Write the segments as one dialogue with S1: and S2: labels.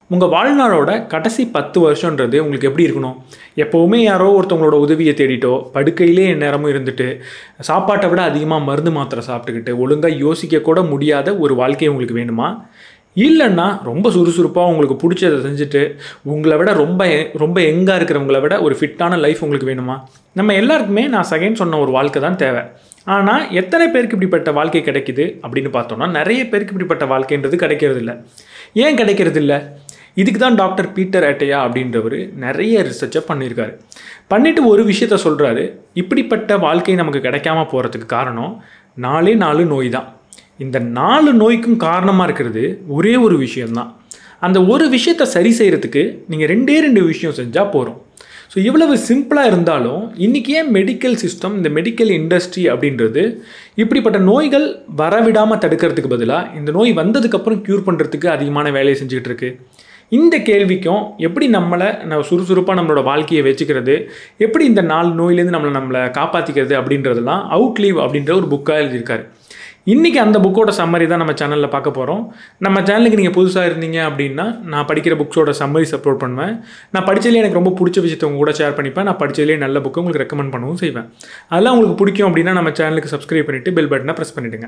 S1: உங்கள் வாழ்நாளோட கடைசி பத்து வருஷன்றது உங்களுக்கு எப்படி இருக்கணும் எப்போவுமே யாரோ ஒருத்தவங்களோட உதவியை தேடிட்டோ படுக்கையிலே நேரமும் இருந்துட்டு சாப்பாட்டை விட அதிகமாக மருந்து மாத்திரை சாப்பிட்டுக்கிட்டு ஒழுங்காக யோசிக்க கூட முடியாத ஒரு வாழ்க்கை உங்களுக்கு வேணுமா இல்லைன்னா ரொம்ப சுறுசுறுப்பாக உங்களுக்கு பிடிச்சதை செஞ்சுட்டு உங்களை விட ரொம்ப ரொம்ப எங்காக இருக்கிறவங்கள விட ஒரு ஃபிட்டான லைஃப் உங்களுக்கு வேணுமா நம்ம எல்லாருக்குமே நான் செகண்ட் சொன்ன ஒரு வாழ்க்கை தான் தேவை ஆனால் எத்தனை பேருக்கு இப்படிப்பட்ட வாழ்க்கை கிடைக்குது அப்படின்னு பார்த்தோம்னா நிறைய பேருக்கு இப்படிப்பட்ட வாழ்க்கைன்றது கிடைக்கிறது இல்லை ஏன் கிடைக்கிறது இல்லை இதுக்கு தான் டாக்டர் பீட்டர் அட்டையா அப்படின்றவர் நிறைய ரிசர்ச்சை பண்ணியிருக்காரு பண்ணிட்டு ஒரு விஷயத்த சொல்கிறாரு இப்படிப்பட்ட வாழ்க்கை நமக்கு கிடைக்காம போகிறதுக்கு காரணம் நாலே நாலு நோய் தான் இந்த நாலு நோய்க்கும் காரணமாக இருக்கிறது ஒரே ஒரு விஷயம்தான் அந்த ஒரு விஷயத்தை சரி செய்கிறதுக்கு நீங்கள் ரெண்டே ரெண்டு விஷயம் செஞ்சால் போகிறோம் ஸோ இவ்வளவு சிம்பிளாக இருந்தாலும் இன்றைக்கி ஏன் மெடிக்கல் சிஸ்டம் இந்த மெடிக்கல் இண்டஸ்ட்ரி அப்படின்றது இப்படிப்பட்ட நோய்கள் வரவிடாமல் தடுக்கிறதுக்கு பதிலாக இந்த நோய் வந்ததுக்கப்புறம் க்யூர் பண்ணுறதுக்கு அதிகமான வேலையை செஞ்சுக்கிட்டு இருக்கு இந்த கேள்விக்கும் எப்படி நம்மளை நம்ம சுறுசுறுப்பாக நம்மளோட வாழ்க்கையை வச்சுக்கிறது எப்படி இந்த நாலு நோயிலேருந்து நம்மளை நம்மளை காப்பாற்றிக்கிறது அப்படின்றதெல்லாம் அவுட்லீவ் அப்படின்ற ஒரு புக்காக எழுதியிருக்காரு இன்றைக்கி அந்த புக்கோட சம்மரி தான் நம்ம சேனலில் பார்க்க போகிறோம் நம்ம சேனலுக்கு நீங்கள் புதுசாக இருந்தீங்க அப்படின்னா நான் படிக்கிற புக்ஸோட சம்மரிஸ் அப்லோட் பண்ணுவேன் நான் படித்ததுலேயே எனக்கு ரொம்ப பிடிச்ச விஷயத்தை உங்க கூட ஷேர் பண்ணிப்பேன் நான் படித்ததுலேயே நல்ல புக்கு உங்களுக்கு ரெக்கமெண்ட் பண்ணவும் செய்வேன் அதெல்லாம் உங்களுக்கு பிடிக்கும் அப்படின்னா நம்ம சேனலுக்கு சப்ஸ்கிரைப் பண்ணிவிட்டு பெல் பட்டனை ப்ரெஸ் பண்ணிவிடுங்க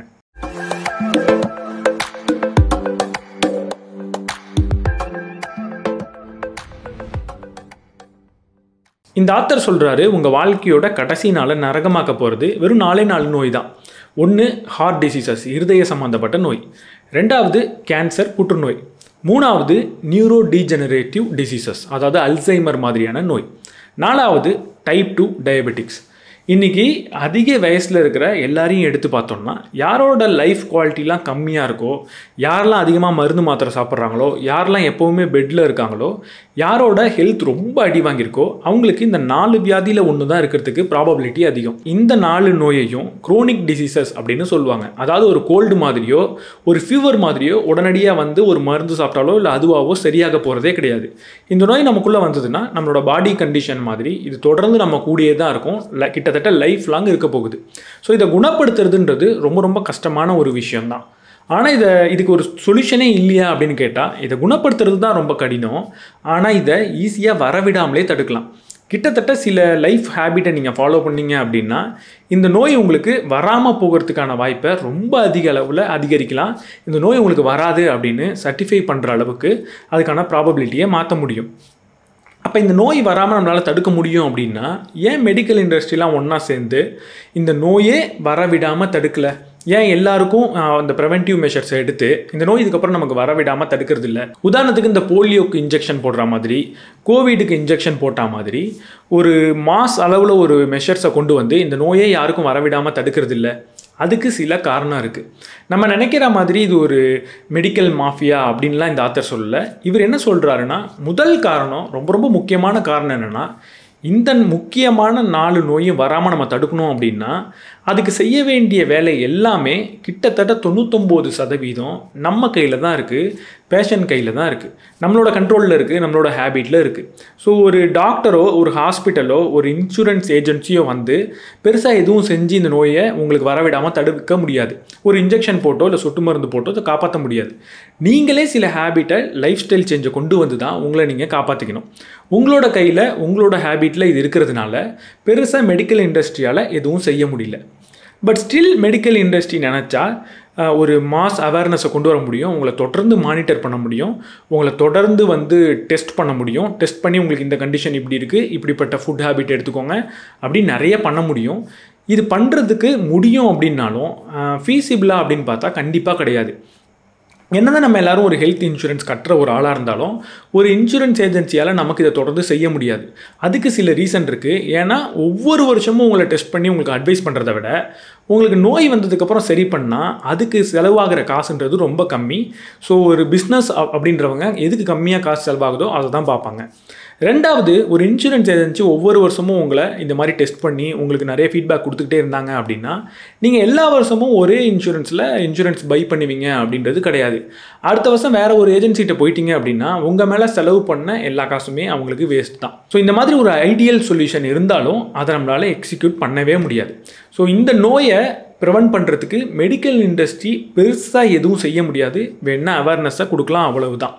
S1: இந்த ஆத்தர் சொல்கிறாரு உங்கள் வாழ்க்கையோட கடைசி நாளை நரகமாக்க போகிறது வெறும் நாலே நாலு நோய் தான் ஒன்று ஹார்ட் டிசீசஸ் இருதய சம்மந்தப்பட்ட நோய் ரெண்டாவது கேன்சர் புற்றுநோய் மூணாவது நியூரோ டீஜெனரேட்டிவ் டிசீசஸ் அதாவது அல்சைமர் மாதிரியான நோய் நாலாவது டைப் டூ டயபெட்டிக்ஸ் இன்றைக்கி அதிக வயசில் இருக்கிற எல்லாரையும் எடுத்து பார்த்தோம்னா யாரோட லைஃப் குவாலிட்டிலாம் கம்மியாக இருக்கோ யாரெல்லாம் அதிகமாக மருந்து மாத்திரை சாப்பிட்றாங்களோ யாரெல்லாம் எப்போவுமே பெட்டில் இருக்காங்களோ யாரோட ஹெல்த் ரொம்ப அடி வாங்கியிருக்கோ அவங்களுக்கு இந்த நாலு வியாதியில் ஒன்று தான் இருக்கிறதுக்கு ப்ராபபிலிட்டி அதிகம் இந்த நாலு நோயையும் குரோனிக் டிசீசஸ் அப்படின்னு சொல்லுவாங்க அதாவது ஒரு கோல்டு மாதிரியோ ஒரு ஃபீவர் மாதிரியோ உடனடியாக வந்து ஒரு மருந்து சாப்பிட்டாலோ இல்லை அதுவாவோ சரியாக போகிறதே கிடையாது இந்த நோய் நமக்குள்ளே வந்ததுன்னா நம்மளோட பாடி கண்டிஷன் மாதிரி இது தொடர்ந்து நம்ம கூடியே தான் இருக்கும் ல- கிட்டத்தட்ட லைஃப் லாங் இருக்க போகுது ஸோ இதை குணப்படுத்துறதுன்றது ரொம்ப ரொம்ப கஷ்டமான ஒரு விஷயம்தான் ஆனால் இதை இதுக்கு ஒரு சொல்யூஷனே இல்லையா அப்படின்னு கேட்டால் இதை குணப்படுத்துறது தான் ரொம்ப கடினம் ஆனால் இதை ஈஸியாக வரவிடாமலே தடுக்கலாம் கிட்டத்தட்ட சில லைஃப் ஹேபிட்டை நீங்கள் ஃபாலோ பண்ணீங்க அப்படின்னா இந்த நோய் உங்களுக்கு வராமல் போகிறதுக்கான வாய்ப்பை ரொம்ப அதிக அளவில் அதிகரிக்கலாம் இந்த நோய் உங்களுக்கு வராது அப்படின்னு சர்டிஃபை பண்ணுற அளவுக்கு அதுக்கான ப்ராபபிலிட்டியை மாற்ற முடியும் அப்போ இந்த நோய் வராமல் நம்மளால் தடுக்க முடியும் அப்படின்னா ஏன் மெடிக்கல் இண்டஸ்ட்ரிலாம் ஒன்றா சேர்ந்து இந்த நோயே வரவிடாமல் தடுக்கலை ஏன் எல்லாருக்கும் ஆஹ், இந்த ப்ரிவென்டிவ் மெஷர்ஸ் எடுத்து இந்த நோய் இதுக்கப்புறம் நமக்கு வரவிடாமல் தடுக்கிறது இல்லை உதாரணத்துக்கு இந்த போலியோக்கு இன்ஜெக்ஷன் போடுற மாதிரி கோவிடுக்கு இன்ஜெக்ஷன் போட்ட மாதிரி ஒரு மாஸ் அளவில் ஒரு மெஷர்ஸை கொண்டு வந்து இந்த நோயை யாருக்கும் வரவிடாமல் தடுக்கிறது இல்லை அதுக்கு சில காரணம் இருக்குது நம்ம நினைக்கிற மாதிரி இது ஒரு மெடிக்கல் மாஃபியா அப்படின்லாம் இந்த ஆத்தர் சொல்லல இவர் என்ன சொல்கிறாருன்னா முதல் காரணம் ரொம்ப ரொம்ப முக்கியமான காரணம் என்னென்னா இந்த முக்கியமான நாலு நோயும் வராமல் நம்ம தடுக்கணும் அப்படின்னா அதுக்கு செய்ய வேண்டிய வேலை எல்லாமே கிட்டத்தட்ட தொண்ணூத்தொம்பது சதவீதம் நம்ம கையில் தான் இருக்குது பேஷண்ட் கையில் தான் இருக்குது நம்மளோட கண்ட்ரோலில் இருக்குது நம்மளோட ஹேபிட்டில் இருக்குது ஸோ ஒரு டாக்டரோ ஒரு ஹாஸ்பிட்டலோ ஒரு இன்சூரன்ஸ் ஏஜென்சியோ வந்து பெருசாக எதுவும் செஞ்சு இந்த நோயை உங்களுக்கு வரவிடாமல் தடுக்க முடியாது ஒரு இன்ஜெக்ஷன் போட்டோ இல்லை சொட்டு மருந்து போட்டோ அதை காப்பாற்ற முடியாது நீங்களே சில ஹேபிட்டை லைஃப் ஸ்டைல் சேஞ்சை கொண்டு வந்து தான் உங்களை நீங்கள் காப்பாற்றிக்கணும் உங்களோட கையில் உங்களோட ஹேபிட்டில் இது இருக்கிறதுனால பெருசாக மெடிக்கல் இண்டஸ்ட்ரியால் எதுவும் செய்ய முடியல பட் ஸ்டில் மெடிக்கல் இண்டஸ்ட்ரி நினச்சா அஹ், ஒரு மாஸ் அவேர்னஸை கொண்டு வர முடியும் உங்களை தொடர்ந்து மானிட்டர் பண்ண முடியும் உங்களை தொடர்ந்து வந்து டெஸ்ட் பண்ண முடியும் டெஸ்ட் பண்ணி உங்களுக்கு இந்த கண்டிஷன் இப்படி இருக்குது இப்படிப்பட்ட ஃபுட் ஹேபிட் எடுத்துக்கோங்க அப்படின்னு நிறைய பண்ண முடியும் இது பண்ணுறதுக்கு முடியும் அப்படின்னாலும் ஃபீஸிபிளா அப்படின்னு பார்த்தா கண்டிப்பாக கிடையாது என்னதான் நம்ம எல்லாரும் ஒரு ஹெல்த் இன்சூரன்ஸ் கட்டுற ஒரு ஆளாக இருந்தாலும் ஒரு இன்சூரன்ஸ் ஏஜென்சியால் நமக்கு இதை தொடர்ந்து செய்ய முடியாது அதுக்கு சில ரீசன் இருக்குது ஏன்னா ஒவ்வொரு வருஷமும் உங்களை டெஸ்ட் பண்ணி உங்களுக்கு அட்வைஸ் பண்ணுறத விட உங்களுக்கு நோய் வந்ததுக்கப்புறம் சரி பண்ணால் அதுக்கு செலவாகிற காசுன்றது ரொம்ப கம்மி ஸோ ஒரு பிஸ்னஸ் அப்படின்றவங்க எதுக்கு கம்மியாக காசு செலவாகுதோ அதை தான் பார்ப்பாங்க ரெண்டாவது ஒரு இன்சூரன்ஸ் ஏஜென்சி ஒவ்வொரு வருஷமும் உங்களை இந்த மாதிரி டெஸ்ட் பண்ணி உங்களுக்கு நிறைய ஃபீட்பேக் கொடுத்துக்கிட்டே இருந்தாங்க அப்படின்னா நீங்கள் எல்லா வருஷமும் ஒரே இன்சூரன்ஸில் இன்சூரன்ஸ் பை பண்ணுவீங்க அப்படின்றது கிடையாது அடுத்த வருஷம் வேற ஒரு ஏஜென்சிகிட்ட போயிட்டீங்க அப்படின்னா உங்கள் மேலே செலவு பண்ண எல்லா காசுமே அவங்களுக்கு வேஸ்ட் தான் ஸோ இந்த மாதிரி ஒரு ஐடியல் சொல்யூஷன் இருந்தாலும் அதை நம்மளால் எக்ஸிக்யூட் பண்ணவே முடியாது ஸோ இந்த நோயை ப்ரிவென்ட் பண்ணுறதுக்கு மெடிக்கல் இண்டஸ்ட்ரி பெருசாக எதுவும் செய்ய முடியாது வேணா அவேர்னஸை கொடுக்கலாம் அவ்வளவுதான்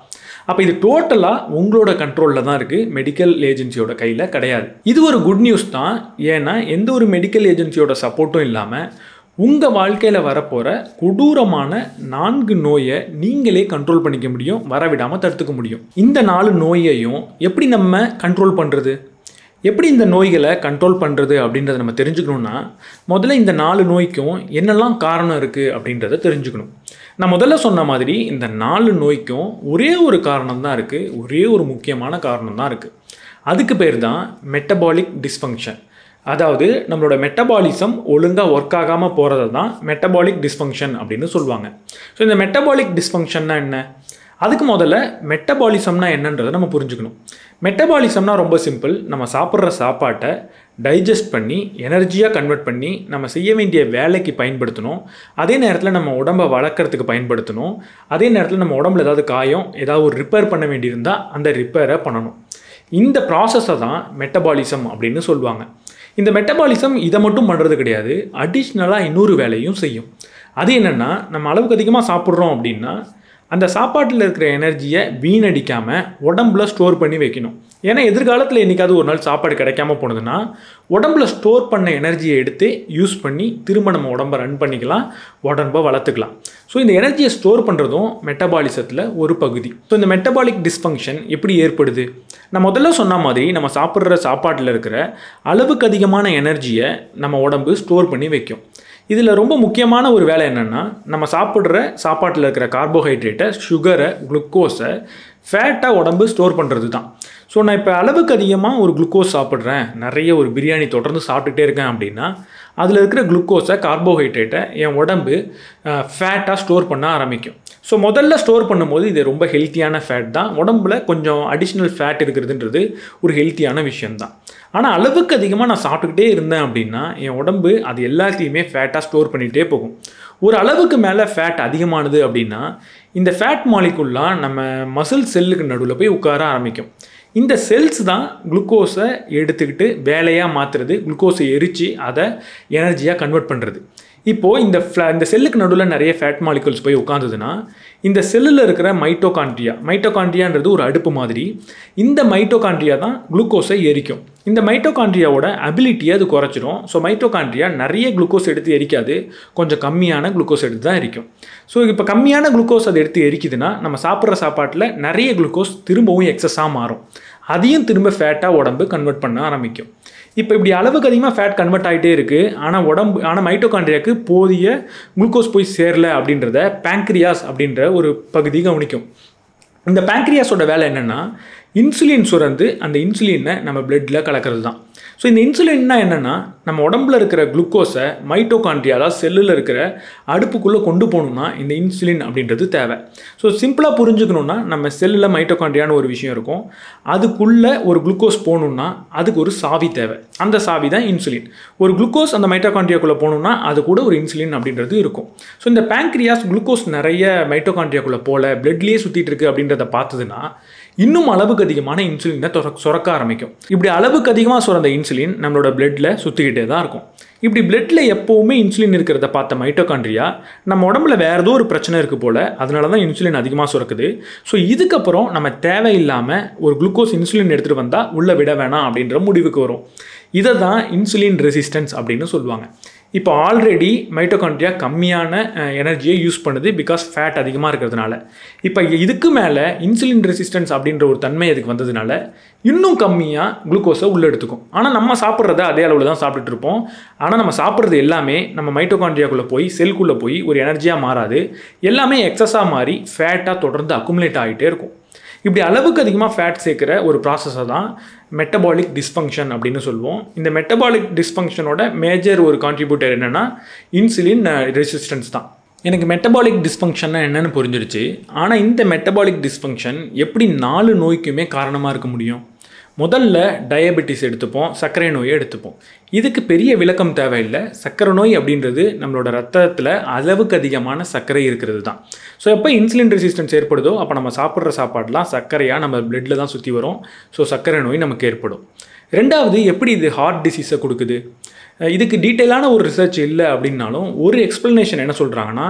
S1: அப்போ இது டோட்டலாக உங்களோட கண்ட்ரோலில் தான் இருக்குது மெடிக்கல் ஏஜென்சியோட கையில் கிடையாது இது ஒரு குட் நியூஸ் தான் ஏன்னா எந்த ஒரு மெடிக்கல் ஏஜென்சியோட சப்போர்ட்டும் இல்லாமல் உங்கள் வாழ்க்கையில் வரப்போகிற கொடூரமான நான்கு நோயை நீங்களே கண்ட்ரோல் பண்ணிக்க முடியும் வரவிடாமல் தடுத்துக்க முடியும் இந்த நாலு நோயையும் எப்படி நம்ம கண்ட்ரோல் பண்ணுறது எப்படி இந்த நோய்களை கண்ட்ரோல் பண்ணுறது அப்படின்றத நம்ம தெரிஞ்சுக்கணுன்னா முதல்ல இந்த நாலு நோய்க்கும் என்னெல்லாம் காரணம் இருக்குது அப்படின்றத தெரிஞ்சுக்கணும் நான் முதல்ல சொன்ன மாதிரி இந்த நாலு நோய்க்கும் ஒரே ஒரு காரணம் தான் இருக்குது ஒரே ஒரு முக்கியமான காரணம் தான் இருக்குது அதுக்கு பேர் தான் மெட்டபாலிக் டிஸ்ஃபங்க்ஷன் அதாவது நம்மளோட மெட்டபாலிசம் ஒழுங்காக ஒர்க் ஆகாமல் போகிறது தான் மெட்டபாலிக் டிஸ்ஃபங்க்ஷன் அப்படின்னு சொல்லுவாங்க ஸோ இந்த மெட்டபாலிக் டிஸ்ஃபங்க்ஷன்னா என்ன அதுக்கு முதல்ல மெட்டபாலிசம்னா என்னன்றதை நம்ம புரிஞ்சுக்கணும் மெட்டபாலிசம்னா ரொம்ப சிம்பிள் நம்ம சாப்பிட்ற சாப்பாட்டை டைஜஸ்ட் பண்ணி எனர்ஜியாக கன்வெர்ட் பண்ணி நம்ம செய்ய வேண்டிய வேலைக்கு பயன்படுத்தணும் அதே நேரத்தில் நம்ம உடம்பை வளர்க்குறதுக்கு பயன்படுத்தணும் அதே நேரத்தில் நம்ம உடம்புல ஏதாவது காயம் ஏதாவது ஒரு ரிப்பேர் பண்ண வேண்டியிருந்தால் அந்த ரிப்பேரை பண்ணணும் இந்த ப்ராசஸை தான் மெட்டபாலிசம் அப்படின்னு சொல்லுவாங்க இந்த மெட்டபாலிசம் இதை மட்டும் பண்ணுறது கிடையாது அடிஷ்னலாக இன்னொரு வேலையும் செய்யும் அது என்னென்னா நம்ம அளவுக்கு அதிகமாக சாப்பிட்றோம் அப்படின்னா அந்த சாப்பாட்டில் இருக்கிற எனர்ஜியை வீணடிக்காமல் உடம்புல ஸ்டோர் பண்ணி வைக்கணும் ஏன்னா எதிர்காலத்தில் என்றைக்காவது ஒரு நாள் சாப்பாடு கிடைக்காம போனதுன்னா உடம்புல ஸ்டோர் பண்ண எனர்ஜியை எடுத்து யூஸ் பண்ணி திரும்ப நம்ம உடம்பை ரன் பண்ணிக்கலாம் உடம்பை வளர்த்துக்கலாம் ஸோ இந்த எனர்ஜியை ஸ்டோர் பண்ணுறதும் மெட்டபாலிசத்தில் ஒரு பகுதி ஸோ இந்த மெட்டபாலிக் டிஸ்ஃபங்க்ஷன் எப்படி ஏற்படுது நான் முதல்ல சொன்ன மாதிரி நம்ம சாப்பிட்ற சாப்பாட்டில் இருக்கிற அளவுக்கு அதிகமான எனர்ஜியை நம்ம உடம்பு ஸ்டோர் பண்ணி வைக்கும் இதில் ரொம்ப முக்கியமான ஒரு வேலை என்னென்னா நம்ம சாப்பிட்ற சாப்பாட்டில் இருக்கிற கார்போஹைட்ரேட்டை சுகரை குளுக்கோஸை ஃபேட்டாக உடம்பு ஸ்டோர் பண்ணுறது தான் ஸோ நான் இப்போ அளவுக்கு அதிகமாக ஒரு குளுக்கோஸ் சாப்பிட்றேன் நிறைய ஒரு பிரியாணி தொடர்ந்து சாப்பிட்டுட்டே இருக்கேன் அப்படின்னா அதில் இருக்கிற குளுக்கோஸை கார்போஹைட்ரேட்டை என் உடம்பு ஃபேட்டாக ஸ்டோர் பண்ண ஆரம்பிக்கும் ஸோ முதல்ல ஸ்டோர் பண்ணும்போது இது ரொம்ப ஹெல்த்தியான ஃபேட் தான் உடம்புல கொஞ்சம் அடிஷ்னல் ஃபேட் இருக்கிறதுன்றது ஒரு ஹெல்த்தியான விஷயம்தான் ஆனால் அளவுக்கு அதிகமாக நான் சாப்பிட்டுக்கிட்டே இருந்தேன் அப்படின்னா என் உடம்பு அது எல்லாத்தையுமே ஃபேட்டாக ஸ்டோர் பண்ணிகிட்டே போகும் ஒரு அளவுக்கு மேலே ஃபேட் அதிகமானது அப்படின்னா இந்த ஃபேட் மாலிகுல்லாம் நம்ம மசில் செல்லுக்கு நடுவில் போய் உட்கார ஆரம்பிக்கும் இந்த செல்ஸ் தான் குளுக்கோஸை எடுத்துக்கிட்டு வேலையாக மாற்றுறது குளுக்கோஸை எரித்து அதை எனர்ஜியாக கன்வெர்ட் பண்ணுறது இப்போது இந்த ஃப்ளா இந்த செல்லுக்கு நடுவில் நிறைய ஃபேட் மாலிகல்ஸ் போய் உட்காந்துதுன்னா இந்த செல்லில் இருக்கிற மைட்டோகாண்ட்ரியா மைட்டோகாண்ட்ரியான்றது ஒரு அடுப்பு மாதிரி இந்த மைட்டோகாண்ட்ரியா தான் குளுக்கோஸை எரிக்கும் இந்த மைட்டோகாண்ட்ரியாவோட அபிலிட்டியை அது குறைச்சிரும் ஸோ மைட்டோகாண்ட்ரியா நிறைய குளுக்கோஸ் எடுத்து எரிக்காது கொஞ்சம் கம்மியான குளுக்கோஸ் எடுத்து தான் எரிக்கும் ஸோ இப்போ கம்மியான குளுக்கோஸ் அதை எடுத்து எரிக்குதுன்னா நம்ம சாப்பிட்ற சாப்பாட்டில் நிறைய குளுக்கோஸ் திரும்பவும் எக்ஸஸாக மாறும் அதையும் திரும்ப ஃபேட்டாக உடம்பு கன்வெர்ட் பண்ண ஆரம்பிக்கும் இப்போ இப்படி அளவுக்கு அதிகமாக ஃபேட் கன்வெர்ட் ஆகிட்டே இருக்குது ஆனால் உடம்பு ஆனால் மைட்டோகாண்ட்ரியாவுக்கு போதிய குளுக்கோஸ் போய் சேரல அப்படின்றத பேங்க்ரியாஸ் அப்படின்ற ஒரு பகுதி கவனிக்கும் இந்த பேங்க்ரியாஸோட வேலை என்னென்னா இன்சுலின் சுரந்து அந்த இன்சுலினை நம்ம பிளட்டில் கலக்கிறது தான் ஸோ இந்த இன்சுலின்னா என்னென்னா நம்ம உடம்புல இருக்கிற குளுக்கோஸை மைட்டோகாண்ட்ரியா அதாவது செல்லில் இருக்கிற அடுப்புக்குள்ளே கொண்டு போகணுன்னா இந்த இன்சுலின் அப்படின்றது தேவை ஸோ சிம்பிளாக புரிஞ்சுக்கணுன்னா நம்ம செல்லில் மைட்டோகாண்ட்ரியான்னு ஒரு விஷயம் இருக்கும் அதுக்குள்ளே ஒரு குளுக்கோஸ் போகணுன்னா அதுக்கு ஒரு சாவி தேவை அந்த சாவி தான் இன்சுலின் ஒரு குளுக்கோஸ் அந்த மைட்டோகாண்ட்ரியாக்குள்ளே போகணுன்னா அது கூட ஒரு இன்சுலின் அப்படின்றது இருக்கும் ஸோ இந்த பேங்க்ரியாஸ் குளுக்கோஸ் நிறைய மைட்டோகாண்ட்ரியாக்குள்ளே போல பிளட்லேயே சுற்றிட்டு இருக்கு அப்படின்றத பார்த்ததுன்னா இன்னும் அளவுக்கு அதிகமான இன்சுலினை தொர சுரக்க ஆரம்பிக்கும் இப்படி அளவுக்கு அதிகமாக சுரந்த இன்சுலின் நம்மளோட பிளட்டில் சுற்றிக்கிட்டே தான் இருக்கும் இப்படி பிளட்டில் எப்போவுமே இன்சுலின் இருக்கிறத பார்த்த மைட்டோகாண்ட்ரியா நம்ம உடம்புல வேறு ஏதோ ஒரு பிரச்சனை இருக்குது போல் அதனால தான் இன்சுலின் அதிகமாக சுரக்குது ஸோ இதுக்கப்புறம் நம்ம தேவையில்லாமல் ஒரு குளுக்கோஸ் இன்சுலின் எடுத்துகிட்டு வந்தால் உள்ளே விட வேணாம் அப்படின்ற முடிவுக்கு வரும் இதை தான் இன்சுலின் ரெசிஸ்டன்ஸ் அப்படின்னு சொல்லுவாங்க இப்போ ஆல்ரெடி மைட்டோகாண்ட்ரியா கம்மியான எனர்ஜியை யூஸ் பண்ணுது பிகாஸ் ஃபேட் அதிகமாக இருக்கிறதுனால இப்போ இதுக்கு மேலே இன்சுலின் ரெசிஸ்டன்ஸ் அப்படின்ற ஒரு தன்மை அதுக்கு வந்ததுனால இன்னும் கம்மியாக குளுக்கோஸை உள்ளே எடுத்துக்கும் ஆனால் நம்ம சாப்பிட்றத அதே அளவில் தான் சாப்பிட்டுட்டு இருப்போம் ஆனால் நம்ம சாப்பிட்றது எல்லாமே நம்ம மைட்டோகாண்ட்ரியாக்குள்ளே போய் செல்குள்ளே போய் ஒரு எனர்ஜியாக மாறாது எல்லாமே எக்ஸஸாக மாறி ஃபேட்டாக தொடர்ந்து அக்குமுலேட் ஆகிட்டே இருக்கும் இப்படி அளவுக்கு அதிகமாக ஃபேட் சேர்க்குற ஒரு ப்ராசஸை தான் மெட்டபாலிக் டிஸ்ஃபங்க்ஷன் அப்படின்னு சொல்லுவோம் இந்த மெட்டபாலிக் டிஸ்ஃபங்க்ஷனோட மேஜர் ஒரு கான்ட்ரிபியூட்டர் என்னென்னா இன்சுலின் ரெசிஸ்டன்ஸ் தான் எனக்கு மெட்டபாலிக் டிஸ்ஃபங்க்ஷன்னா என்னென்னு புரிஞ்சிருச்சு ஆனால் இந்த மெட்டபாலிக் டிஸ்ஃபங்க்ஷன் எப்படி நாலு நோய்க்குமே காரணமாக இருக்க முடியும் முதல்ல டயபெட்டிஸ் எடுத்துப்போம் சர்க்கரை நோயை எடுத்துப்போம் இதுக்கு பெரிய விளக்கம் தேவையில்லை சர்க்கரை நோய் அப்படின்றது நம்மளோட ரத்தத்தில் அளவுக்கு அதிகமான சர்க்கரை இருக்கிறது தான் ஸோ எப்போ இன்சுலின் ரெசிஸ்டன்ஸ் ஏற்படுதோ அப்போ நம்ம சாப்பிட்ற சாப்பாடெலாம் சர்க்கரையாக நம்ம பிளட்டில் தான் சுற்றி வரும் ஸோ சர்க்கரை நோய் நமக்கு ஏற்படும் ரெண்டாவது எப்படி இது ஹார்ட் டிசீஸை கொடுக்குது இதுக்கு டீட்டெயிலான ஒரு ரிசர்ச் இல்லை அப்படின்னாலும் ஒரு எக்ஸ்ப்ளனேஷன் என்ன சொல்கிறாங்கன்னா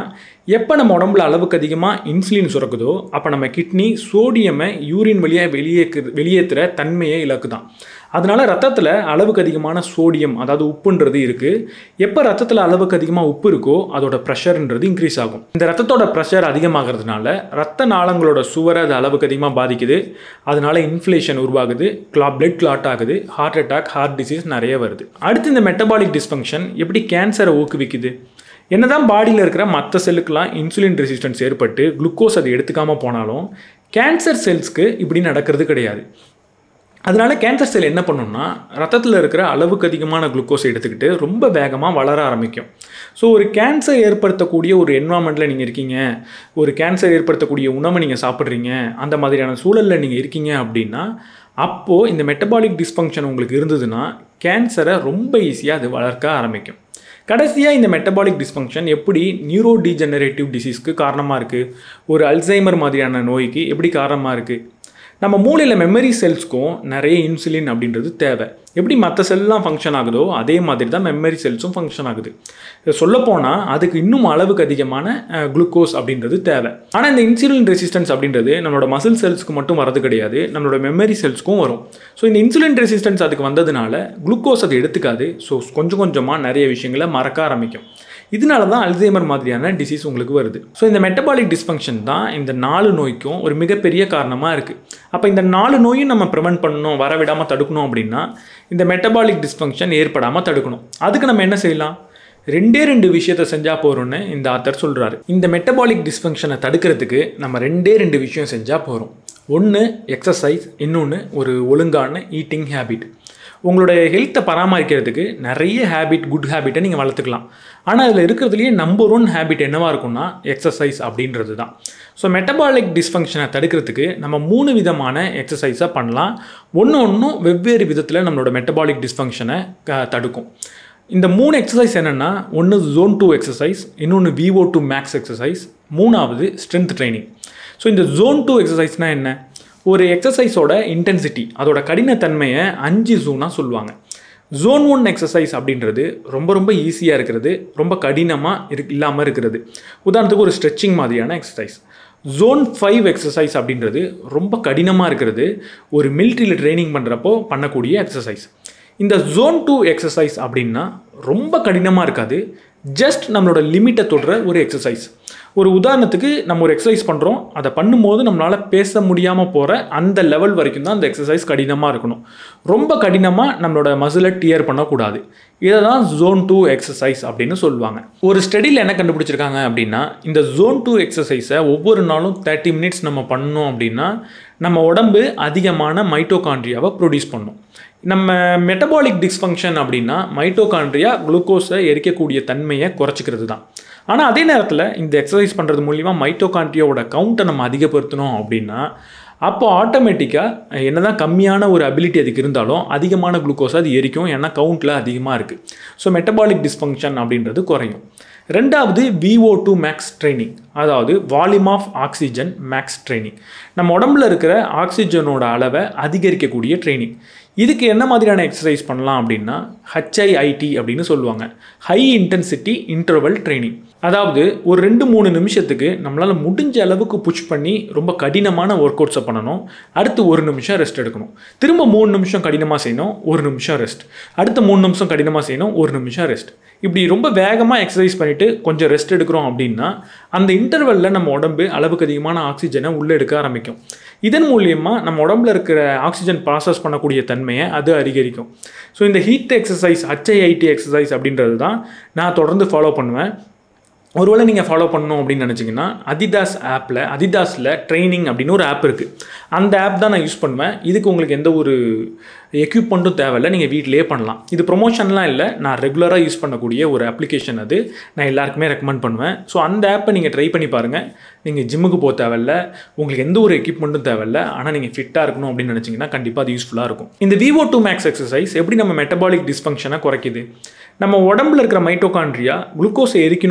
S1: எப்போ நம்ம உடம்புல அளவுக்கு அதிகமாக இன்சுலின் சுரக்குதோ அப்போ நம்ம கிட்னி சோடியமை யூரின் வழியாக வெளியேக்கு வெளியேற்றுற தன்மையை இழக்குதான் அதனால ரத்தத்தில் அளவுக்கு அதிகமான சோடியம் அதாவது உப்புன்றது இருக்குது எப்போ ரத்தத்தில் அளவுக்கு அதிகமாக உப்பு இருக்கோ அதோட ப்ரெஷர்ன்றது இன்க்ரீஸ் ஆகும் இந்த ரத்தத்தோட ப்ரெஷர் அதிகமாகிறதுனால ரத்த நாளங்களோட சுவரை அது அளவுக்கு அதிகமாக பாதிக்குது அதனால இன்ஃப்ளேஷன் உருவாகுது கிளா பிளட் கிளாட் ஆகுது ஹார்ட் அட்டாக் ஹார்ட் டிசீஸ் நிறைய வருது அடுத்து இந்த மெட்டபாலிக் டிஸ்ஃபங்க்ஷன் எப்படி கேன்சரை ஊக்குவிக்குது என்னதான் பாடியில் இருக்கிற மற்ற செல்லுக்கெல்லாம் இன்சுலின் ரெசிஸ்டன்ஸ் ஏற்பட்டு குளுக்கோஸ் அதை எடுத்துக்காமல் போனாலும் கேன்சர் செல்ஸ்க்கு இப்படி நடக்கிறது கிடையாது அதனால கேன்சர் செல் என்ன பண்ணும்னா ரத்தத்தில் இருக்கிற அளவுக்கு அதிகமான குளுக்கோஸ் எடுத்துக்கிட்டு ரொம்ப வேகமாக வளர ஆரம்பிக்கும் ஸோ ஒரு கேன்சர் ஏற்படுத்தக்கூடிய ஒரு என்வாமெண்ட்டில் நீங்கள் இருக்கீங்க ஒரு கேன்சர் ஏற்படுத்தக்கூடிய உணவை நீங்கள் சாப்பிட்றீங்க அந்த மாதிரியான சூழலில் நீங்கள் இருக்கீங்க அப்படின்னா அப்போது இந்த மெட்டபாலிக் டிஸ்ஃபங்க்ஷன் உங்களுக்கு இருந்ததுன்னா கேன்சரை ரொம்ப ஈஸியாக அது வளர்க்க ஆரம்பிக்கும் கடைசியாக இந்த மெட்டபாலிக் டிஸ்ஃபங்க்ஷன் எப்படி நியூரோ டீஜெனரேட்டிவ் டிசீஸ்க்கு காரணமாக இருக்குது ஒரு அல்சைமர் மாதிரியான நோய்க்கு எப்படி காரணமாக இருக்குது நம்ம மூளையில் மெமரி செல்ஸ்க்கும் நிறைய இன்சுலின் அப்படின்றது தேவை எப்படி மற்ற செல்லாம் ஃபங்க்ஷன் ஆகுதோ அதே மாதிரி தான் மெமரி செல்ஸும் ஃபங்க்ஷன் ஆகுது சொல்லப்போனால் அதுக்கு இன்னும் அளவுக்கு அதிகமான குளுக்கோஸ் அப்படின்றது தேவை ஆனால் இந்த இன்சுலின் ரெசிஸ்டன்ஸ் அப்படின்றது நம்மளோட மசில் செல்ஸ்க்கு மட்டும் வரது கிடையாது நம்மளோட மெமரி செல்ஸ்க்கும் வரும் ஸோ இந்த இன்சுலின் ரெசிஸ்டன்ஸ் அதுக்கு வந்ததுனால குளுக்கோஸ் அது எடுத்துக்காது ஸோ கொஞ்சம் கொஞ்சமாக நிறைய விஷயங்களை மறக்க ஆரம்பிக்கும் இதனால தான் அல்சைமர் மாதிரியான டிசீஸ் உங்களுக்கு வருது ஸோ இந்த மெட்டபாலிக் டிஸ்ஃபங்க்ஷன் தான் இந்த நாலு நோய்க்கும் ஒரு மிகப்பெரிய காரணமாக இருக்குது அப்போ இந்த நாலு நோயும் நம்ம ப்ரிவென்ட் பண்ணணும் வரவிடாமல் தடுக்கணும் அப்படின்னா இந்த மெட்டபாலிக் டிஸ்ஃபங்க்ஷன் ஏற்படாமல் தடுக்கணும் அதுக்கு நம்ம என்ன செய்யலாம் ரெண்டே ரெண்டு விஷயத்த செஞ்சால் போகிறோம்னு இந்த ஆத்தர் சொல்கிறாரு இந்த மெட்டபாலிக் டிஸ்ஃபங்க்ஷனை தடுக்கிறதுக்கு நம்ம ரெண்டே ரெண்டு விஷயம் செஞ்சால் போகிறோம் ஒன்று எக்ஸசைஸ் இன்னொன்று ஒரு ஒழுங்கான ஈட்டிங் ஹேபிட் உங்களுடைய ஹெல்த்தை பராமரிக்கிறதுக்கு நிறைய ஹேபிட் குட் ஹேபிட்டை நீங்கள் வளர்த்துக்கலாம் ஆனால் அதில் இருக்கிறதுலையே நம்பர் ஒன் ஹேபிட் என்னவாக இருக்கும்னா எக்ஸசைஸ் அப்படின்றது தான் ஸோ மெட்டபாலிக் டிஸ்ஃபங்க்ஷனை தடுக்கிறதுக்கு நம்ம மூணு விதமான எக்ஸசைஸாக பண்ணலாம் ஒன்று ஒன்றும் வெவ்வேறு விதத்தில் நம்மளோட மெட்டபாலிக் டிஸ்ஃபங்க்ஷனை தடுக்கும் இந்த மூணு எக்ஸசைஸ் என்னென்னா ஒன்று ஜோன் டூ எக்ஸசைஸ் இன்னொன்று விஓ டூ மேக்ஸ் எக்ஸசைஸ் மூணாவது ஸ்ட்ரென்த் ட்ரைனிங் ஸோ இந்த ஜோன் டூ எக்ஸசைஸ்னால் என்ன ஒரு எக்ஸசைஸோட இன்டென்சிட்டி அதோட கடினத்தன்மையை அஞ்சு ஜோனாக சொல்லுவாங்க ஜோன் ஒன் எக்ஸசைஸ் அப்படின்றது ரொம்ப ரொம்ப ஈஸியாக இருக்கிறது ரொம்ப கடினமாக இரு இல்லாமல் இருக்கிறது உதாரணத்துக்கு ஒரு ஸ்ட்ரெச்சிங் மாதிரியான எக்ஸசைஸ் ஜோன் ஃபைவ் எக்ஸசைஸ் அப்படின்றது ரொம்ப கடினமாக இருக்கிறது ஒரு மிலிட்ரியில் ட்ரைனிங் பண்ணுறப்போ பண்ணக்கூடிய எக்ஸசைஸ் இந்த ஜோன் டூ எக்ஸசைஸ் அப்படின்னா ரொம்ப கடினமாக இருக்காது ஜஸ்ட் நம்மளோட லிமிட்டை தொடுற ஒரு எக்ஸசைஸ் ஒரு உதாரணத்துக்கு நம்ம ஒரு எக்ஸசைஸ் பண்ணுறோம் அதை பண்ணும்போது நம்மளால் பேச முடியாமல் போகிற அந்த லெவல் வரைக்கும் தான் அந்த எக்ஸசைஸ் கடினமாக இருக்கணும் ரொம்ப கடினமாக நம்மளோட மசிலை டியர் பண்ணக்கூடாது இதை தான் ஜோன் டூ எக்ஸசைஸ் அப்படின்னு சொல்லுவாங்க ஒரு ஸ்டடியில் என்ன கண்டுபிடிச்சிருக்காங்க அப்படின்னா இந்த ஜோன் டூ எக்ஸசைஸை ஒவ்வொரு நாளும் தேர்ட்டி மினிட்ஸ் நம்ம பண்ணோம் அப்படின்னா நம்ம உடம்பு அதிகமான மைட்டோகாண்ட்ரியாவை ப்ரொடியூஸ் பண்ணும் நம்ம மெட்டபாலிக் டிஸ்ஃபங்க்ஷன் அப்படின்னா மைட்டோகாண்ட்ரியா குளுக்கோஸை எரிக்கக்கூடிய தன்மையை குறைச்சிக்கிறது தான் ஆனால் அதே நேரத்தில் இந்த எக்ஸசைஸ் பண்ணுறது மூலிமா மைட்டோகாண்ட்ரியாவோட கவுண்ட்டை நம்ம அதிகப்படுத்தணும் அப்படின்னா அப்போ ஆட்டோமேட்டிக்காக என்ன தான் கம்மியான ஒரு அபிலிட்டி அதுக்கு இருந்தாலும் அதிகமான குளுக்கோஸ் அது எரிக்கும் ஏன்னா கவுண்ட்டில் அதிகமாக இருக்குது ஸோ மெட்டபாலிக் டிஸ்ஃபங்க்ஷன் அப்படின்றது குறையும் ரெண்டாவது விஓ டூ மேக்ஸ் ட்ரைனிங் அதாவது volume of oxygen max training நம்ம உடம்புல இருக்கிற ஆக்சிஜனோட அளவை அதிகரிக்கக்கூடிய ட்ரைனிங் இதுக்கு என்ன மாதிரியான எக்ஸசைஸ் பண்ணலாம் அப்படின்னா ஹச்ஐஐடி அப்படின்னு சொல்லுவாங்க ஹை இன்டென்சிட்டி இன்டர்வல் ட்ரைனிங் அதாவது ஒரு ரெண்டு மூணு நிமிஷத்துக்கு நம்மளால் முடிஞ்ச அளவுக்கு புஷ் பண்ணி ரொம்ப கடினமான ஒர்க் அவுட்ஸை பண்ணணும் அடுத்து ஒரு நிமிஷம் ரெஸ்ட் எடுக்கணும் திரும்ப மூணு நிமிஷம் கடினமாக செய்யணும் ஒரு நிமிஷம் ரெஸ்ட் அடுத்த மூணு நிமிஷம் கடினமாக செய்யணும் ஒரு நிமிஷம் ரெஸ்ட் இப்படி ரொம்ப வேகமாக எக்ஸசைஸ் பண்ணிவிட்டு கொஞ்சம் ரெஸ்ட் எடுக்கிறோம் அப்படின்னா அந்த இன்டர்வலில் நம்ம உடம்பு அளவுக்கு அதிகமான ஆக்சிஜனை உள்ளே எடுக்க ஆரம்பிக்கும் இதன் மூலியமாக நம்ம உடம்புல இருக்கிற ஆக்சிஜன் ப்ராசஸ் பண்ணக்கூடிய தன்மையை அது அதிகரிக்கும் ஸோ இந்த ஹீட் எக்ஸசைஸ் ஹச்ஐஐடி எக்ஸசைஸ் அப்படின்றது தான் நான் தொடர்ந்து ஃபாலோ பண்ணுவேன் ஒருவேளை நீங்கள் ஃபாலோ பண்ணணும் அப்படின்னு நினச்சிங்கன்னா அதிதாஸ் ஆப்பில் அதிதாஸில் ட்ரைனிங் அப்படின்னு ஒரு ஆப் இருக்குது அந்த ஆப் தான் நான் யூஸ் பண்ணுவேன் இதுக்கு உங்களுக்கு எந்த ஒரு எக்யூப்மெண்ட்டும் தேவையில்லை நீங்கள் வீட்டிலேயே பண்ணலாம் இது ப்ரொமோஷன்லாம் இல்லை நான் ரெகுலராக யூஸ் பண்ணக்கூடிய ஒரு அப்ளிகேஷன் அது நான் எல்லாருக்குமே ரெக்கமெண்ட் பண்ணுவேன் ஸோ அந்த ஆப்பை நீங்கள் ட்ரை பண்ணி பாருங்கள் நீங்கள் ஜிம்முக்கு போக தேவையில்ல உங்களுக்கு எந்த ஒரு எக்யூப்மெண்ட்டும் தேவையில்ல ஆனால் நீங்கள் ஃபிட்டாக இருக்கணும் அப்படின்னு நினச்சிங்கன்னா கண்டிப்பாக அது யூஸ்ஃபுல்லாக இருக்கும் இந்த விவோ டூ மேக்ஸ் எக்ஸசைஸ் எப்படி நம்ம மெட்டபாலிக் டிஸ்ஃபங்க்ஷனை குறைக்குது நம்ம உடம்புல இருக்கிற மைட்டோகாண்ட்ரியா குளுக்கோஸை எரிக்கணும் அப்படின்னா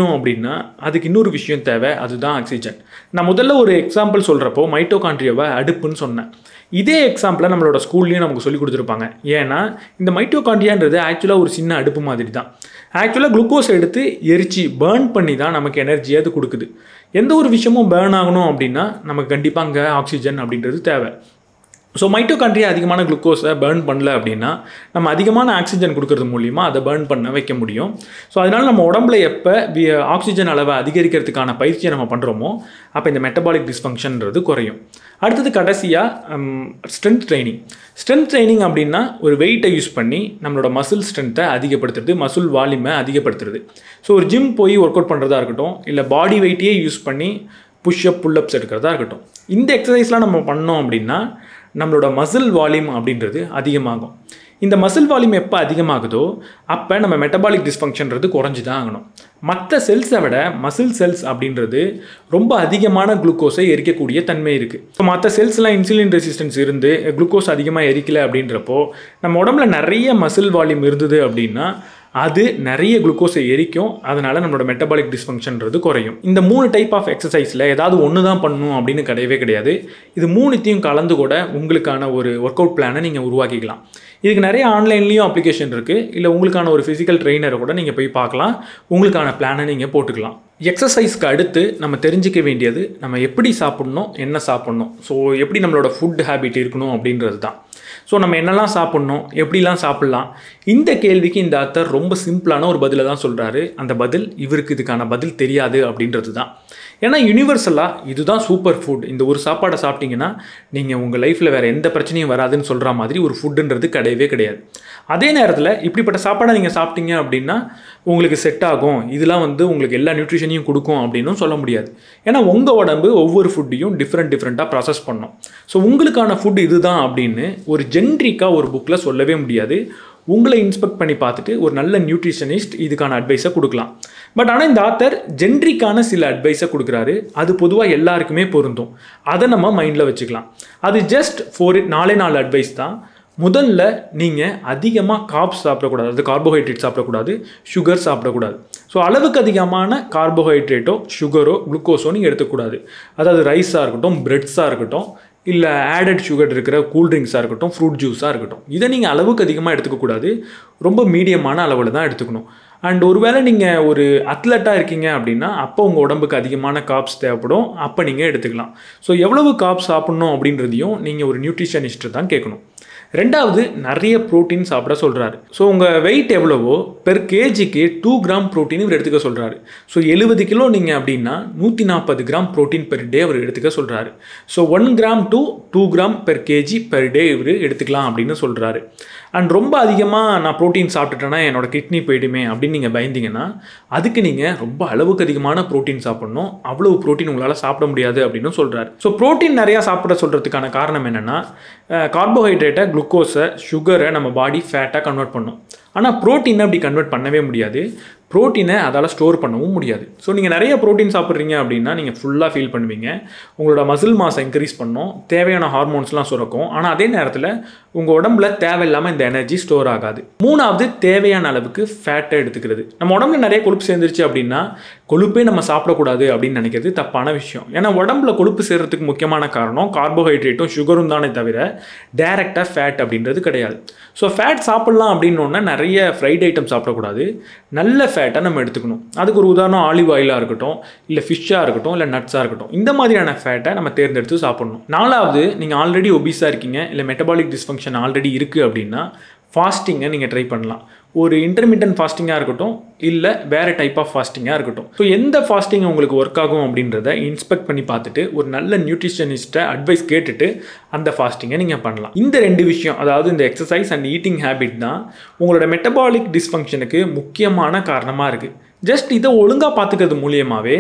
S1: அப்படின்னா அதுக்கு இன்னொரு விஷயம் தேவை அதுதான் ஆக்சிஜன் நான் முதல்ல ஒரு எக்ஸாம்பிள் சொல்கிறப்போ மைட்டோகாண்ட்ரியாவை அடுப்புன்னு சொன்னேன் இதே எக்ஸாம்பிளை நம்மளோட ஸ்கூல்லையும் நமக்கு சொல்லி கொடுத்துருப்பாங்க ஏன்னா இந்த மைட்டோகாண்ட்ரியான்றது ஆக்சுவலாக ஒரு சின்ன அடுப்பு மாதிரி தான் ஆக்சுவலாக குளுக்கோஸ் எடுத்து எரிச்சு பேர்ன் பண்ணி தான் நமக்கு எனர்ஜியை அது கொடுக்குது எந்த ஒரு விஷயமும் பேர்ன் ஆகணும் அப்படின்னா நமக்கு கண்டிப்பாக அங்கே ஆக்சிஜன் அப்படின்றது தேவை ஸோ மைட்டோகாண்ட்ரியா அதிகமான குளுக்கோஸை பேர்ன் பண்ணல அப்படின்னா நம்ம அதிகமான ஆக்சிஜன் கொடுக்கறது மூலிமா அதை பேர்ன் பண்ண வைக்க முடியும் ஸோ அதனால் நம்ம உடம்புல எப்போ ஆக்சிஜன் அளவை அதிகரிக்கிறதுக்கான பயிற்சியை நம்ம பண்ணுறோமோ அப்போ இந்த மெட்டபாலிக் டிஸ்ஃபங்க்ஷன்றது குறையும் அடுத்தது கடைசியாக ஸ்ட்ரென்த் ட்ரைனிங் ஸ்ட்ரென்த் ட்ரைனிங் அப்படின்னா ஒரு வெயிட்டை யூஸ் பண்ணி நம்மளோட மசில் ஸ்ட்ரென்த்தை அதிகப்படுத்துறது மசில் வால்யூமை அதிகப்படுத்துறது ஸோ ஒரு ஜிம் போய் ஒர்க் அவுட் பண்ணுறதா இருக்கட்டும் இல்லை பாடி வெயிட்டையே யூஸ் பண்ணி புஷ்அப் புல்லப்ஸ் எடுக்கிறதா இருக்கட்டும் இந்த எக்ஸசைஸ்லாம் நம்ம பண்ணோம் அப்படின்னா நம்மளோட மசில் வால்யூம் அப்படின்றது அதிகமாகும் இந்த மசில் வால்யூம் எப்போ அதிகமாகுதோ அப்போ நம்ம மெட்டபாலிக் டிஸ்ஃபங்க்ஷன்றது குறைஞ்சி தான் ஆகணும் மற்ற செல்ஸை விட மசில் செல்ஸ் அப்படின்றது ரொம்ப அதிகமான குளுக்கோஸை எரிக்கக்கூடிய தன்மை இருக்குது இப்போ மற்ற செல்ஸ்லாம் இன்சுலின் ரெசிஸ்டன்ஸ் இருந்து குளுக்கோஸ் அதிகமாக எரிக்கல அப்படின்றப்போ நம்ம உடம்புல நிறைய மசில் வால்யூம் இருந்தது அப்படின்னா அது நிறைய குளுக்கோஸை எரிக்கும் அதனால் நம்மளோட மெட்டபாலிக் டிஸ்ஃபங்க்ஷன்றது குறையும் இந்த மூணு டைப் ஆஃப் எக்ஸசைஸில் ஏதாவது ஒன்று தான் பண்ணணும் அப்படின்னு கிடையவே கிடையாது இது மூணுத்தையும் கலந்து கூட உங்களுக்கான ஒரு ஒர்க் அவுட் பிளானை நீங்கள் உருவாக்கிக்கலாம் இதுக்கு நிறைய ஆன்லைன்லேயும் அப்ளிகேஷன் இருக்குது இல்லை உங்களுக்கான ஒரு ஃபிசிக்கல் ட்ரெயினரை கூட நீங்கள் போய் பார்க்கலாம் உங்களுக்கான பிளானை நீங்கள் போட்டுக்கலாம் எக்ஸசைஸ்க்கு அடுத்து நம்ம தெரிஞ்சிக்க வேண்டியது நம்ம எப்படி சாப்பிட்ணும் என்ன சாப்பிட்ணும் ஸோ எப்படி நம்மளோட ஃபுட் ஹேபிட் இருக்கணும் அப்படின்றது தான் ஸோ நம்ம என்னெல்லாம் சாப்பிட்ணும் எப்படிலாம் சாப்பிட்லாம் இந்த கேள்விக்கு இந்த அத்தர் ரொம்ப சிம்பிளான ஒரு பதிலை தான் சொல்கிறாரு அந்த பதில் இவருக்கு இதுக்கான பதில் தெரியாது அப்படின்றது தான் ஏன்னா யூனிவர்சலாக இதுதான் சூப்பர் ஃபுட் இந்த ஒரு சாப்பாடை சாப்பிட்டீங்கன்னா நீங்கள் உங்கள் லைஃப்பில் வேறு எந்த பிரச்சனையும் வராதுன்னு சொல்கிற மாதிரி ஒரு ஃபுட்டுன்றது கிடையவே கிடையாது அதே நேரத்தில் இப்படிப்பட்ட சாப்பாடை நீங்கள் சாப்பிட்டீங்க அப்படின்னா உங்களுக்கு செட் ஆகும் இதெல்லாம் வந்து உங்களுக்கு எல்லா நியூட்ரிஷனையும் கொடுக்கும் அப்படின்னும் சொல்ல முடியாது ஏன்னா உங்கள் உடம்பு ஒவ்வொரு ஃபுட்டையும் டிஃப்ரெண்ட் டிஃப்ரெண்ட்டாக ப்ராசஸ் பண்ணும் ஸோ உங்களுக்கான ஃபுட் இதுதான் அப்படின்னு ஒரு ஜென்ரிக்காக ஒரு புக்கில் சொல்லவே முடியாது உங்களை இன்ஸ்பெக்ட் பண்ணி பார்த்துட்டு ஒரு நல்ல நியூட்ரிஷனிஸ்ட் இதுக்கான அட்வைஸை கொடுக்கலாம் பட் ஆனால் இந்த ஆத்தர் ஜென்ரிக்கான சில அட்வைஸை கொடுக்குறாரு அது பொதுவாக எல்லாருக்குமே பொருந்தும் அதை நம்ம மைண்டில் வச்சுக்கலாம் அது ஜஸ்ட் ஃபோர் நாலே நாலு அட்வைஸ் தான் முதல்ல நீங்கள் அதிகமாக காப்ஸ் சாப்பிடக்கூடாது அது கார்போஹைட்ரேட் சாப்பிடக்கூடாது சுகர் சாப்பிடக்கூடாது ஸோ அளவுக்கு அதிகமான கார்போஹைட்ரேட்டோ சுகரோ குளுக்கோஸோ நீங்கள் எடுத்துக்கூடாது அதாவது ரைஸாக இருக்கட்டும் பிரெட்ஸாக இருக்கட்டும் இல்லை ஆடட் சுகர் இருக்கிற கூல்ட்ரிங்க்ஸாக இருக்கட்டும் ஃப்ரூட் ஜூஸாக இருக்கட்டும் இதை நீங்கள் அளவுக்கு அதிகமாக எடுத்துக்கக்கூடாது ரொம்ப மீடியமான அளவில் தான் எடுத்துக்கணும் அண்ட் ஒருவேளை நீங்கள் ஒரு அத்லட்டாக இருக்கீங்க அப்படின்னா அப்போ உங்கள் உடம்புக்கு அதிகமான காப்ஸ் தேவைப்படும் அப்போ நீங்கள் எடுத்துக்கலாம் ஸோ எவ்வளவு காப்ஸ் சாப்பிட்ணும் அப்படின்றதையும் நீங்கள் ஒரு நியூட்ரிஷனிஸ்ட்டு தான் கேட்கணும் ரெண்டாவது நிறைய ப்ரோட்டீன் சாப்பிட சொல்கிறாரு ஸோ உங்கள் வெயிட் எவ்வளவோ பெர் கேஜிக்கு டூ கிராம் ப்ரோட்டீன் இவர் எடுத்துக்க சொல்கிறாரு ஸோ எழுபது கிலோ நீங்கள் அப்படின்னா நூற்றி நாற்பது கிராம் ப்ரோட்டீன் பெர் டே அவர் எடுத்துக்க சொல்கிறாரு so one gram to two gram per K G per day இவர் எடுத்துக்கலாம் அப்படின்னு சொல்கிறாரு அண்ட் ரொம்ப அதிகமாக நான் ப்ரோட்டீன் சாப்பிட்டுட்டேன்னா என்னோட கிட்னி போயிடுமே அப்படின்னு நீங்கள் பயந்தீங்கன்னா அதுக்கு நீங்கள் ரொம்ப அளவுக்கு அதிகமான ப்ரோட்டீன் சாப்பிடணும் அவ்வளவு ப்ரோட்டீன் உங்களால் சாப்பிட முடியாது அப்படின்னு சொல்கிறாரு ஸோ ப்ரோட்டீன் நிறையா சாப்பிட சொல்கிறதுக்கான காரணம் என்னென்னா கார்போஹைட்ரேட்டை குளுக்கோஸை சுகரை நம்ம பாடி ஃபேட்டாக கன்வெர்ட் பண்ணும் ஆனால் ப்ரோட்டீனை அப்படி கன்வெர்ட் பண்ணவே முடியாது ப்ரோட்டீனை அதால் ஸ்டோர் பண்ணவும் முடியாது ஸோ நீங்கள் நிறைய ப்ரோட்டீன் சாப்பிட்றீங்க அப்படின்னா நீங்கள் ஃபுல்லாக ஃபீல் பண்ணுவீங்க உங்களோட மசில் மாஸை இன்க்ரீஸ் பண்ணும் தேவையான ஹார்மோன்ஸ்லாம் சுரக்கும் ஆனால் அதே நேரத்தில் உங்கள் உடம்புல தேவையில்லாமல் இந்த எனர்ஜி ஸ்டோர் ஆகாது மூணாவது தேவையான அளவுக்கு ஃபேட்டை எடுத்துக்கிறது நம்ம உடம்புல நிறைய கொழுப்பு சேர்ந்துருச்சு அப்படின்னா கொழுப்பே நம்ம சாப்பிடக்கூடாது அப்படின்னு நினைக்கிறது தப்பான விஷயம் ஏன்னா உடம்புல கொழுப்பு சேர்றதுக்கு முக்கியமான காரணம் கார்போஹைட்ரேட்டும் சுகரும் தானே தவிர டேரெக்டாக ஃபேட் அப்படின்றது கிடையாது ஸோ ஃபேட் சாப்பிட்லாம் அப்படின்னோடனே நிறைய ஃப்ரைட் ஐட்டம் சாப்பிடக்கூடாது நல்ல ஃபேட்டை நம்ம எடுத்துக்கணும் அதுக்கு ஒரு உதாரணம் ஆலிவ் ஆயிலாக இருக்கட்டும் இல்லை ஃபிஷ்ஷாக இருக்கட்டும் இல்லை நட்ஸாக இருக்கட்டும் இந்த மாதிரியான ஃபேட்டை நம்ம தேர்ந்தெடுத்து சாப்பிடணும் நாலாவது நீங்கள் ஆல்ரெடி ஒபிஸாக இருக்கீங்க இல்லை மெட்டபாலிக் டிஸ்ஃபங்க்ஷன் ஆல்ரெடி இருக்குது அப்படின்னா ஃபாஸ்டிங்கை நீங்கள் ட்ரை பண்ணலாம் ஒரு இன்டர்மீடியன்ட் ஃபாஸ்டிங்காக இருக்கட்டும் இல்லை வேறு டைப் ஆஃப் ஃபாஸ்டிங்காக இருக்கட்டும் ஸோ எந்த ஃபாஸ்டிங் உங்களுக்கு ஒர்க் ஆகும் அப்படின்றத இன்ஸ்பெக்ட் பண்ணி பார்த்துட்டு ஒரு நல்ல நியூட்ரிஷனிஸ்ட்டை அட்வைஸ் கேட்டுட்டு அந்த ஃபாஸ்டிங்கை நீங்கள் பண்ணலாம் இந்த ரெண்டு விஷயம் அதாவது இந்த எக்ஸசைஸ் அண்ட் ஈட்டிங் ஹேபிட் தான் உங்களோட மெட்டபாலிக் டிஸ்ஃபங்க்ஷனுக்கு முக்கியமான காரணமாக இருக்குது ஜஸ்ட் இதை ஒழுங்காக பார்த்துக்கிறது மூலியமாகவே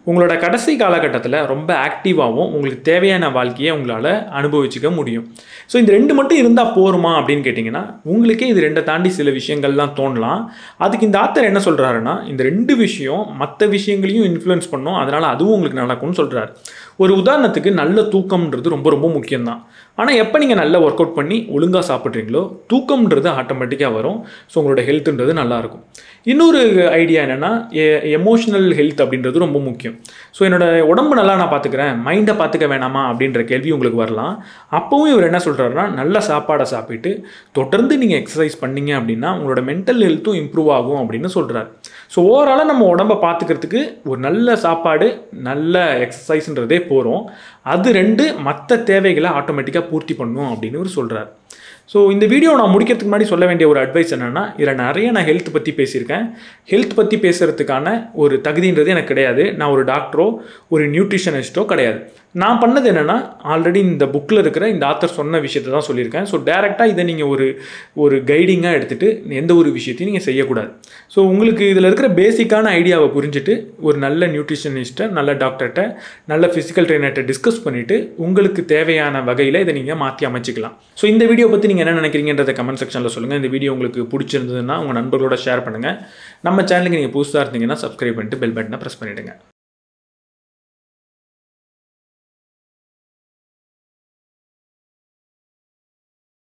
S1: உங்களோட கடைசி காலகட்டத்தில் ரொம்ப ஆக்டிவாகவும் உங்களுக்கு தேவையான வாழ்க்கையை உங்களால் அனுபவிச்சுக்க முடியும் ஸோ இந்த ரெண்டு மட்டும் இருந்தால் போருமா அப்படின்னு கேட்டிங்கன்னா உங்களுக்கே இது ரெண்டை தாண்டி சில விஷயங்கள்லாம் தோணலாம் அதுக்கு இந்த ஆத்தர் என்ன சொல்கிறாருன்னா இந்த ரெண்டு விஷயம் மற்ற விஷயங்களையும் இன்ஃப்ளூயன்ஸ் பண்ணும் அதனால் அதுவும் உங்களுக்கு நடக்கும்னு சொல்கிறாரு ஒரு உதாரணத்துக்கு நல்ல தூக்கம்ன்றது ரொம்ப ரொம்ப முக்கியம்தான் ஆனால் எப்போ நீங்கள் நல்லா ஒர்க் அவுட் பண்ணி ஒழுங்காக சாப்பிட்றீங்களோ தூக்கம்ன்றது ஆட்டோமேட்டிக்காக வரும் ஸோ உங்களோட ஹெல்த்துன்றது நல்லாயிருக்கும் இன்னொரு ஐடியா என்னென்னா எமோஷனல் ஹெல்த் அப்படின்றது ரொம்ப முக்கியம் ஸோ என்னோட உடம்பு நல்லா நான் பார்த்துக்கிறேன் மைண்டை பார்த்துக்க வேணாமா அப்படின்ற கேள்வி உங்களுக்கு வரலாம் அப்போவும் இவர் என்ன சொல்கிறாருன்னா நல்ல சாப்பாடை சாப்பிட்டு தொடர்ந்து நீங்கள் எக்ஸசைஸ் பண்ணீங்க அப்படின்னா உங்களோட மென்டல் ஹெல்த்தும் இம்ப்ரூவ் ஆகும் அப்படின்னு சொல்கிறார் ஸோ ஓவராலாக நம்ம உடம்பை பார்த்துக்கிறதுக்கு ஒரு நல்ல சாப்பாடு நல்ல எக்ஸசைஸ்ன்றதே போகிறோம் அது ரெண்டு மற்ற தேவைகளை ஆட்டோமேட்டிக்காக பூர்த்தி பண்ணும் அப்படின்னு இவர் சொல்கிறார் ஸோ இந்த வீடியோ நான் முடிக்கிறதுக்கு முன்னாடி சொல்ல வேண்டிய ஒரு அட்வைஸ் என்னென்னா இதில் நிறைய நான் ஹெல்த் பற்றி பேசியிருக்கேன் ஹெல்த் பற்றி பேசுகிறதுக்கான ஒரு தகுதின்றது எனக்கு கிடையாது நான் ஒரு டாக்டரோ ஒரு நியூட்ரிஷனிஸ்ட்டோ கிடையாது நான் பண்ணது என்னென்னா ஆல்ரெடி இந்த புக்கில் இருக்கிற இந்த ஆத்தர் சொன்ன விஷயத்தை தான் சொல்லியிருக்கேன் ஸோ டேரெக்டாக இதை நீங்கள் ஒரு ஒரு கைடிங்காக எடுத்துகிட்டு எந்த ஒரு விஷயத்தையும் நீங்கள் செய்யக்கூடாது ஸோ உங்களுக்கு இதில் இருக்கிற பேசிக்கான ஐடியாவை புரிஞ்சுட்டு ஒரு நல்ல நியூட்ரிஷனிஸ்ட்டை நல்ல டாக்டர்கிட்ட நல்ல ஃபிசிக்கல் ட்ரெயினர்கிட்ட டிஸ்கஸ் பண்ணிவிட்டு உங்களுக்கு தேவையான வகையில் இதை நீங்கள் மாற்றி அமைச்சிக்கலாம் ஸோ இந்த வீடியோ பற்றி நீங்கள் என்ன நினைக்கிறீங்கன்றத கமெண்ட் செக்ஷனில் சொல்லுங்கள் இந்த வீடியோ உங்களுக்கு பிடிச்சிருந்ததுன்னா உங்கள் நண்பர்களோட ஷேர் பண்ணுங்கள் நம்ம சேனலுக்கு நீங்கள் புதுசாக இருந்தீங்கன்னா சப்ஸ்கிரைப் பண்ணிட்டு பெல் பட்டனை ப்ரெஸ் பண்ணிவிடுங்க